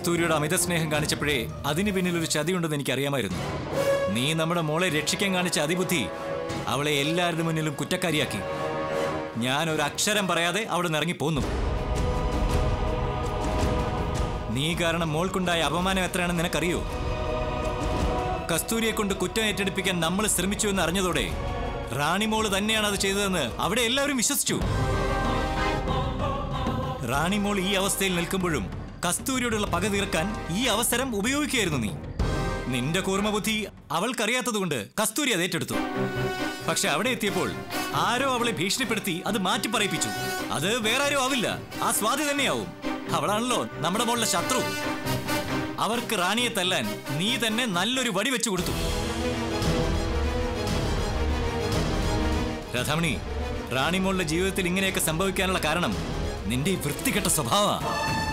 കസ്തൂരിയുടെ അമിത സ്നേഹം കാണിച്ചപ്പോഴേ അതിന് പിന്നിൽ ഒരു ചതിയുണ്ടെന്ന് എനിക്കറിയാമായിരുന്നു നീ നമ്മുടെ മോളെ രക്ഷിക്കാൻ കാണിച്ച അതിബുദ്ധി അവളെ എല്ലാവരുടെ മുന്നിലും കുറ്റക്കാരിയാക്കി ഞാൻ ഒരു അക്ഷരം പറയാതെ അവിടെ നിന്ന് ഇറങ്ങി പോന്നു നീ കാരണം മോൾക്കുണ്ടായ അപമാനം എത്രയാണെന്ന് നിനക്കറിയോ കസ്തൂരിയെ കൊണ്ട് കുറ്റം ഏറ്റെടുപ്പിക്കാൻ നമ്മൾ ശ്രമിച്ചു എന്ന് അറിഞ്ഞതോടെ റാണിമോള് തന്നെയാണ് അത് ചെയ്തതെന്ന് അവിടെ എല്ലാവരും വിശ്വസിച്ചു റാണിമോൾ ഈ അവസ്ഥയിൽ നിൽക്കുമ്പോഴും കസ്തൂരിയോടുള്ള പക തീർക്കാൻ ഈ അവസരം ഉപയോഗിക്കുകയായിരുന്നു നീ നിന്റെ കൂർമ്മബുദ്ധി അവൾക്കറിയാത്തതുകൊണ്ട് കസ്തൂരി അത് ഏറ്റെടുത്തു പക്ഷെ അവിടെ എത്തിയപ്പോൾ ആരോ അവളെ ഭീഷണിപ്പെടുത്തി അത് മാറ്റി പറയിപ്പിച്ചു അത് വേറെ ആരോ ആവില്ല ആ സ്വാതി തന്നെയാവും അവളാണല്ലോ നമ്മുടെ മോളുടെ ശത്രു അവർക്ക് റാണിയെ തല്ലാൻ നീ തന്നെ നല്ലൊരു വടി വെച്ചു കൊടുത്തു രഥമണി റാണിമോളുടെ ജീവിതത്തിൽ ഇങ്ങനെയൊക്കെ സംഭവിക്കാനുള്ള കാരണം നിന്റെ ഈ വൃത്തികെട്ട സ്വഭാവ